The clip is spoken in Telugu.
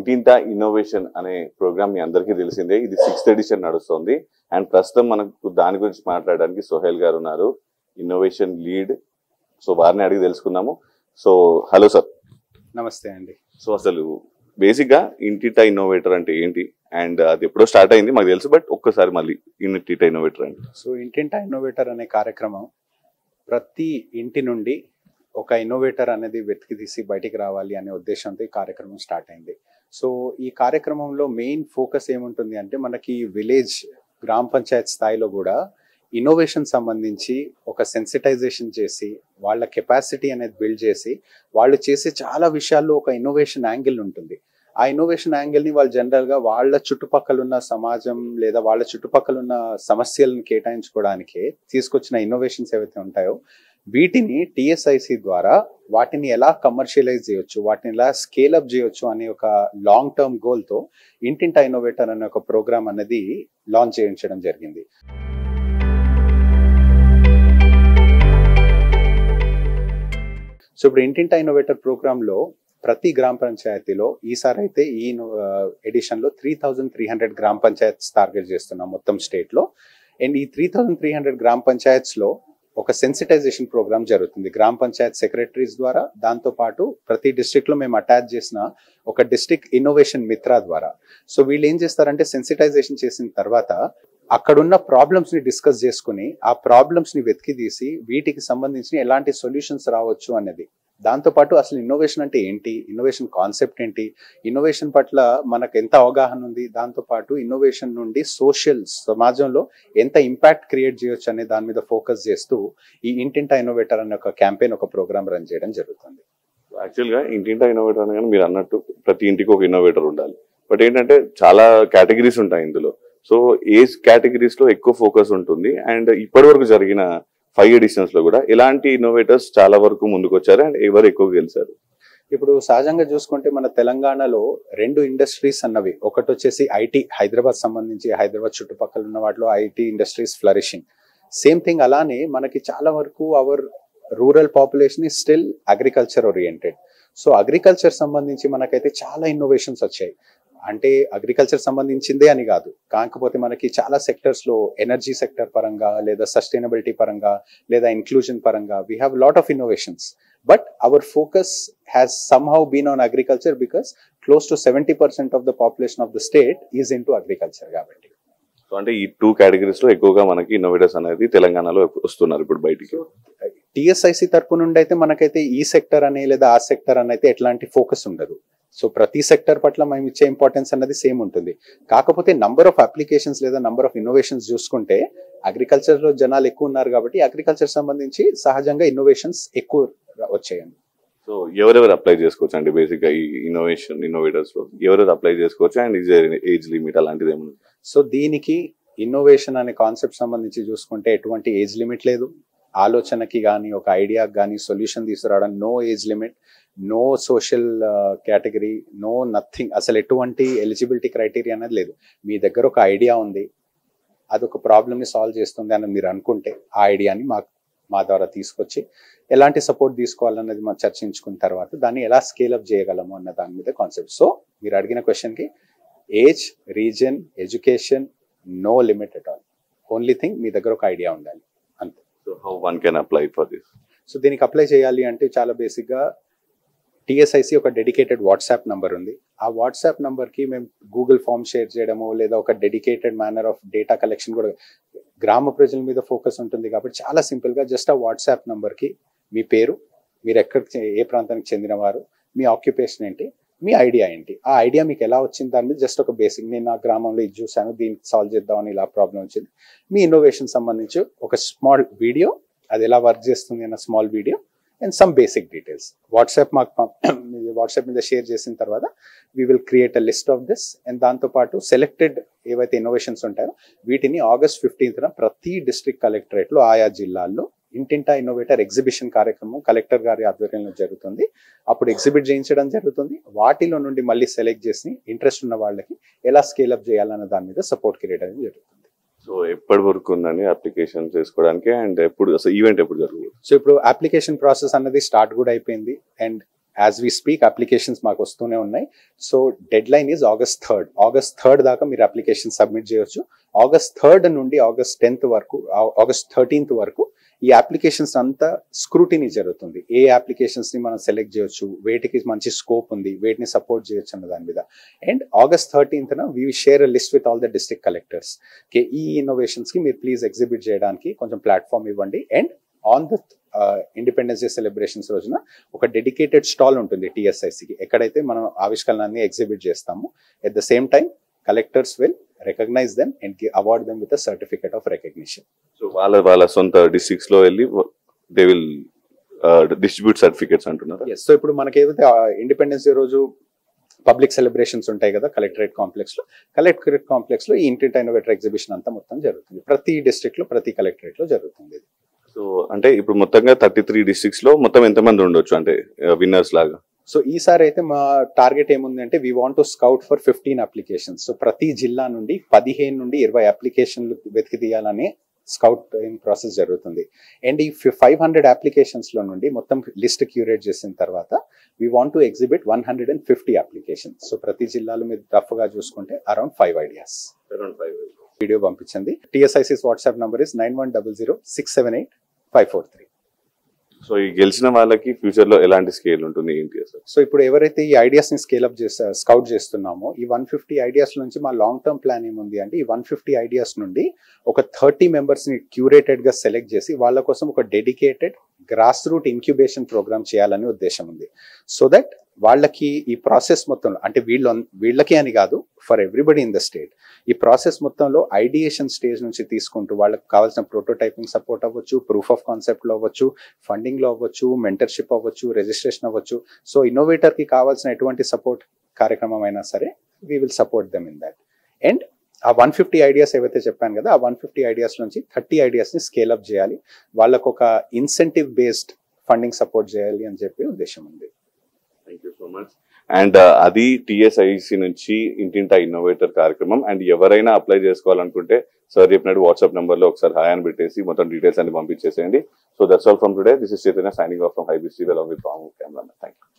ఇంటింటా ఇన్నోవేషన్ అనే ప్రోగ్రామ్ మీ అందరికీ తెలిసిందే ఇది సిక్స్త్ ఎడిషన్ నడుస్తుంది అండ్ ప్రస్తుతం మనకు దాని గురించి మాట్లాడడానికి సోహెల్ గారు ఉన్నారు ఇన్నోవేషన్ లీడ్ సో వారిని అడిగి తెలుసుకుందాము సో హలో సార్ నమస్తే అండి సో అసలు బేసిక్ గా ఇంటిటా ఇన్నోవేటర్ అంటే ఏంటి అండ్ అది ఎప్పుడో స్టార్ట్ అయింది మాకు తెలుసు బట్ ఒక్కసారి మళ్ళీ ఇంటిటా ఇన్నోవేటర్ అంటే సో ఇంటింటా ఇన్నోవేటర్ అనే కార్యక్రమం ప్రతి ఇంటి నుండి ఒక ఇన్నోవేటర్ అనేది వెతికి తీసి బయటికి రావాలి అనే ఉద్దేశంతో ఈ కార్యక్రమం స్టార్ట్ అయింది సో ఈ కార్యక్రమంలో మెయిన్ ఫోకస్ ఏముంటుంది అంటే మనకి విలేజ్ గ్రామ పంచాయత్ స్థాయిలో కూడా ఇన్నోవేషన్ సంబంధించి ఒక సెన్సిటైజేషన్ చేసి వాళ్ళ కెపాసిటీ అనేది బిల్డ్ చేసి వాళ్ళు చేసే చాలా విషయాల్లో ఒక ఇన్నోవేషన్ యాంగిల్ ఉంటుంది ఆ ఇన్నోవేషన్ యాంగిల్ని వాళ్ళు జనరల్గా వాళ్ళ చుట్టుపక్కల ఉన్న సమాజం లేదా వాళ్ళ చుట్టుపక్కల ఉన్న సమస్యలను కేటాయించుకోవడానికి తీసుకొచ్చిన ఇన్నోవేషన్స్ ఏవైతే ఉంటాయో వీటిని టిఎస్ఐసి ద్వారా వాటిని ఎలా కమర్షియలైజ్ చేయొచ్చు వాటిని ఎలా స్కేల్ అప్ చేయొచ్చు అనే ఒక లాంగ్ టర్మ్ గోల్తో ఇంటింటా ఇన్నోవేటర్ అనే ఒక ప్రోగ్రామ్ అనేది లాంచ్ చేయించడం జరిగింది సో ఇప్పుడు ఇంటింటా ఇన్నోవేటర్ ప్రోగ్రాంలో ప్రతి గ్రామ పంచాయతీలో ఈసారి అయితే ఈ ఎడిషన్ లో త్రీ థౌజండ్ త్రీ హండ్రెడ్ గ్రామ పంచాయత్స్ టార్గెట్ చేస్తున్నాం మొత్తం స్టేట్ లో అండ్ ఈ త్రీ థౌజండ్ త్రీ హండ్రెడ్ గ్రామ పంచాయత్స్ లో ఒక సెన్సిటైజేషన్ ప్రోగ్రామ్ జరుగుతుంది గ్రామ పంచాయత్ సెక్రటరీస్ ద్వారా దాంతో పాటు ప్రతి డిస్ట్రిక్ట్ లో మేము అటాచ్ చేసిన ఒక డిస్ట్రిక్ట్ ఇన్నోవేషన్ మిత్ర ద్వారా సో వీళ్ళు ఏం చేస్తారంటే సెన్సిటైజేషన్ చేసిన తర్వాత అక్కడున్న ప్రాబ్లమ్స్ ని డిస్కస్ చేసుకుని ఆ ప్రాబ్లమ్స్ ని వెతికి తీసి వీటికి సంబంధించిన ఎలాంటి సొల్యూషన్స్ రావచ్చు అనేది దాంతోపాటు అసలు ఇన్నోవేషన్ అంటే ఏంటి ఇన్నోవేషన్ కాన్సెప్ట్ ఏంటి ఇన్నోవేషన్ పట్ల మనకు ఎంత అవగాహన ఉంది దాంతోపాటు ఇన్నోవేషన్ నుండి సోషల్ సమాజంలో ఎంత ఇంపాక్ట్ క్రియేట్ చేయొచ్చు అనే దాని మీద ఫోకస్ చేస్తూ ఈ ఇంటింటా ఇన్నోవేటర్ అనే ఒక క్యాంపెయిన్ ఒక ప్రోగ్రామ్ రన్ చేయడం జరుగుతుంది యాక్చువల్ గా ఇంటింటా ఇన్నోవేటర్ అనగానే మీరు అన్నట్టు ప్రతి ఇంటికి ఒక ఇన్నోవేటర్ ఉండాలి బట్ ఏంటంటే చాలా కేటగిరీస్ ఉంటాయి ఇందులో సో ఏ కేటగిరీస్ లో ఎక్కువ ఫోకస్ ఉంటుంది అండ్ ఇప్పటి వరకు జరిగిన ఫైవ్ ఎడిషన్స్ లో కూడా ఇలాంటి ఇన్నోవేటర్స్ చాలా వరకు ముందుకు వచ్చారు అండ్ ఎవరు ఎక్కువ గెలిచారు ఇప్పుడు సహజంగా చూసుకుంటే మన తెలంగాణలో రెండు ఇండస్ట్రీస్ అన్నవి ఒకటి వచ్చేసి ఐటీ హైదరాబాద్ సంబంధించి హైదరాబాద్ చుట్టుపక్కల ఉన్న వాటిలో IT industries flourishing same thing అలానే మనకి చాలా వరకు our rural population is still agriculture oriented so agriculture సంబంధించి మనకైతే చాలా ఇన్నోవేషన్స్ వచ్చాయి అంటే అగ్రికల్చర్ సంబంధించిందే అని కాదు కాకపోతే మనకి చాలా సెక్టర్స్ లో ఎనర్జీ సెక్టర్ పరంగా లేదా సస్టైనబిలిటీ పరంగా లేదా ఇన్క్లూజన్ పరంగా we have lot of innovations but our focus has somehow been on agriculture because close to seventy percent of the population of the state is into agriculture కాబట్టి సో అంటే ఈ టూ కేటగిరీస్ లో ఎక్కువగా మనకి ఇన్నోవేటర్స్ అనేది తెలంగాణలో వస్తున్నారు ఇప్పుడు బయటికి టిఎస్ఐసి తరపు నుండి అయితే మనకైతే ఈ సెక్టర్ అని లేదా ఆ సెక్టర్ అని అయితే ఎట్లాంటి ఫోకస్ ఉండదు సో ప్రతి సెక్టర్ పట్ల మేము ఇచ్చే ఇంపార్టెన్స్ అనేది సేమ్ ఉంటుంది కాకపోతే నంబర్ ఆఫ్ అప్లికేషన్స్ లేదా నంబర్ ఆఫ్ ఇన్నోవేషన్స్ చూసుకుంటే అగ్రికల్చర్ లో జనాలు ఎక్కువ ఉన్నారు కాబట్టి అగ్రికల్చర్ సంబంధించి సహజంగా ఇన్నోవేషన్స్ ఎక్కువ వచ్చాయండి సో ఎవరెవరు అప్లై చేసుకోవచ్చు అండి బేసిక్ గా ఈ ఇన్నోవేషన్ ఇన్నోవేటర్స్ లో ఎవరెవరు అప్లై చేసుకోవచ్చు అండ్ ఈజ్ ఏజ్ లిమిట్ అలాంటిది ఏమన్నా సో దీనికి ఇన్నోవేషన్ అనే కాన్సెప్ట్ సంబంధించి చూసుకుంటే ఎటువంటి ఏజ్ లిమిట్ లేదు ఆలోచనకి కానీ ఒక ఐడియాకి కానీ సొల్యూషన్ తీసుకురావడం no age limit no social category no nothing అసలు ఎటువంటి ఎలిజిబిలిటీ క్రైటీరియా అనేది లేదు మీ దగ్గర ఒక ఐడియా ఉంది అది ఒక ప్రాబ్లమ్ని సాల్వ్ చేస్తుంది అని మీరు అనుకుంటే ఆ ఐడియాని మా మా ద్వారా తీసుకొచ్చి ఎలాంటి సపోర్ట్ తీసుకోవాలన్నది మనం చర్చించుకున్న తర్వాత దాన్ని ఎలా స్కేల్ అప్ చేయగలము అన్న దాని మీద కాన్సెప్ట్ సో మీరు అడిగిన క్వశ్చన్కి age reason education no limit at all only thing మీ దగ్గర ఒక ఐడియా ఉండాలి అంతే so how one can apply for this so దీనికి అప్లై చేయాలి అంటే చాలా బేసిక్గా టిఎస్ఐసి ఒక డెడికేటెడ్ వాట్సాప్ నంబర్ ఉంది ఆ వాట్సాప్ నంబర్కి మేము గూగుల్ ఫామ్ షేర్ చేయడము లేదా ఒక dedicated manner of data collection కూడా గ్రామ ప్రజల మీద ఫోకస్ ఉంటుంది కాబట్టి చాలా సింపుల్గా జస్ట్ ఆ వాట్సాప్ నంబర్కి మీ పేరు మీరు ఎక్కడికి ఏ ప్రాంతానికి చెందినవారు మీ ఆక్యుపేషన్ ఏంటి మీ ఐడియా ఏంటి ఆ ఐడియా మీకు ఎలా వచ్చింది దాని మీద జస్ట్ ఒక బేసిక్ నేను నా గ్రామంలో ఇది చూశాను దీనికి సాల్వ్ చేద్దామని ఇలా ప్రాబ్లం వచ్చింది మీ ఇన్నోవేషన్ సంబంధించి ఒక స్మాల్ వీడియో అది ఎలా వర్క్ చేస్తుంది అన్న small video and some basic details WhatsApp మాకు వాట్సాప్ మీద షేర్ చేసిన తర్వాత we will create a list of this and దాంతోపాటు సెలెక్టెడ్ ఏవైతే ఇన్నోవేషన్స్ ఉంటాయో వీటిని ఆగస్ట్ ఫిఫ్టీన్త్న ప్రతి డిస్ట్రిక్ట్ కలెక్టరేట్లో ఆయా జిల్లాల్లో ఇంటింటా ఇన్నోవేటర్ ఎగ్జిబిషన్ కార్యక్రమం కలెక్టర్ గారి ఆధ్వర్యంలో జరుగుతుంది అప్పుడు ఎగ్జిబిట్ చేయించడం జరుగుతుంది వాటిలో నుండి మళ్ళీ సెలెక్ట్ చేసి ఇంట్రెస్ట్ ఉన్న వాళ్ళకి ఎలా స్కేల్ అప్ చేయాలన్న దాని మీద సపోర్ట్ క్రియేట్ అనేది జరుగుతుంది సో ఎప్పటి వరకు ఉందండి అప్లికేషన్ చేసుకోవడానికి అండ్ ఎప్పుడు అసలు ఈవెంట్ ఎప్పుడు జరుగుతుంది సో ఇప్పుడు అప్లికేషన్ ప్రాసెస్ అన్నది స్టార్ట్ కూడా అయిపోయింది and as we speak applications మాకు వస్తూనే ఉన్నాయి so deadline is August third August third దాకా మీరు అప్లికేషన్ సబ్మిట్ చేయొచ్చు ఆగస్ట్ థర్డ్ నుండి ఆగస్ట్ టెన్త్ వరకు ఆగస్ట్ థర్టీన్త్ వరకు ఈ అప్లికేషన్స్ అంతా స్క్రూటినీ జరుగుతుంది ఏ అప్లికేషన్స్ ని మనం సెలెక్ట్ చేయొచ్చు వేటికి మంచి స్కోప్ ఉంది వేటిని సపోర్ట్ చేయొచ్చు అన్న దాని మీద and August thirteenth we share list with all the district collectors కే ఈ ఇన్నోవేషన్స్ కి మీరు ప్లీజ్ ఎగ్జిబిట్ చేయడానికి కొంచెం ప్లాట్ఫామ్ ఇవ్వండి and on the independence day celebrations రోజున ఒక డెడికేటెడ్ స్టాల్ ఉంటుంది టీఎస్ఐసికి ఎక్కడైతే మనం ఆవిష్కరణాన్ని ఎగ్జిబిట్ చేస్తాము at the same time collectors will recognize them and award them with certificate of recognition so వాళ్ళ వాళ్ళ సొంత డిస్ట్రిక్ట్స్ లో వెళ్ళి దే విల్ డిస్ట్రిబ్యూట్ సర్టిఫికేట్స్ అంటున్నారు ఎస్ సో ఇప్పుడు మనకి ఏదైతే ఇండిపెండెన్స్ డే రోజు పబ్లిక్ సెలబ్రేషన్స్ ఉంటాయి కదా కలెక్టరేట్ కాంప్లెక్స్ లో కలెక్టరేట్ కాంప్లెక్స్ లో ఈ ఇంటింటి ఇన్నోవేటర్ ఎగ్జిబిషన్ అంతా మొత్తం జరుగుతుంది ప్రతి డిస్ట్రిక్ట్ లో ప్రతి కలెక్టరేట్ లో జరుగుతుంది ఇది. సో అంటే ఇప్పుడు మొత్తంగా థర్టీ త్రీ డిస్ట్రిక్ట్స్ లో మొత్తం ఎంత మంది ఉండొచ్చు అంటే విన్నర్స్ లాగా సో ఈసారి అయితే మా టార్గెట్ ఏముంది అంటే we want to scout for fifteen applications so ప్రతి జిల్లా నుండి పదిహేను నుండి ఇరవై అప్లికేషన్లు వెతికి తీయాలని స్కౌటింగ్ ప్రాసెస్ జరుగుతుంది అండ్ ఈ ఫైవ్ హండ్రెడ్ అప్లికేషన్స్ లో నుండి మొత్తం లిస్ట్ క్యూరేట్ చేసిన తర్వాత we want to exhibit one hundred and fifty applications so ప్రతి జిల్లాలో మీరు రఫ్ గా చూసుకుంటే అరౌండ్ ఫైవ్ ఐడియాస్ వీడియో పంపించండి TSIC's WhatsApp number is nine one double zero six seven eight five four three so ఈ గెలిచిన వాళ్ళకి ఫ్యూచర్ లో ఎలాంటి స్కేల్ ఉంటుంది ఏంటి అసలు సో ఇప్పుడు ఎవరైతే ఈ ఐడియాస్ ని స్కేల్ అప్ చేస్తా స్కౌట్ చేస్తున్నామో ఈ వన్ ఫిఫ్టీ ఐడియాస్ నుంచి మా లాంగ్ టర్మ్ ప్లాన్ ఏముంది అంటే ఈ వన్ ఫిఫ్టీ ఐడియాస్ నుండి ఒక థర్టీ మెంబర్స్ ని క్యూరేటెడ్ గా సెలెక్ట్ చేసి వాళ్ళ కోసం ఒక dedicated grass root incubation programme చేయాలనే ఉద్దేశం ఉంది సో దట్ వాళ్ళకి ఈ ప్రాసెస్ మొత్తంలో అంటే వీళ్ళ వీళ్ళకి అని కాదు for everybody in the state ఈ ప్రాసెస్ మొత్తంలో ఐడియేషన్ స్టేజ్ నుంచి తీసుకుంటూ వాళ్ళకి కావాల్సిన ప్రోటోటైపింగ్ సపోర్ట్ అవ్వచ్చు ప్రూఫ్ ఆఫ్ కాన్సెప్ట్ లో అవ్వచ్చు ఫండింగ్ లో అవ్వచ్చు మెంటర్షిప్ అవ్వచ్చు రిజిస్ట్రేషన్ అవ్వచ్చు సో ఇన్నోవేటర్ కి కావాల్సిన ఎటువంటి సపోర్ట్ కార్యక్రమం అయినా సరే we will support them in that and ఆ వన్ ఫిఫ్టీ ఐడియాస్ ఏవైతే చెప్పాను కదా ఆ వన్ ఫిఫ్టీ ఐడియాస్ నుంచి థర్టీ ఐడియాస్ ని స్కేల్ అప్ చేయాలి వాళ్ళకు ఒక ఇన్సెంటివ్ బేస్డ్ ఫండింగ్ సపోర్ట్ చేయాలి అని చెప్పి ఉద్దేశం ఉంది thank you so much and అది టిఎస్ఐసి నుంచి ఇంటింటా ఇన్నోవేటర్ కార్యక్రమం అండ్ ఎవరైనా అప్లై చేసుకోవాలనుకుంటే సార్ చెప్పినట్టు వాట్సాప్ నెంబర్ లో ఒకసారి హాయ్ అని పెట్టేసి మొత్తం డీటెయిల్స్ అన్ని పంపించేసేయండి so that's all from today this is Chaitanya signing off from హైబీ Steve along with camera thank you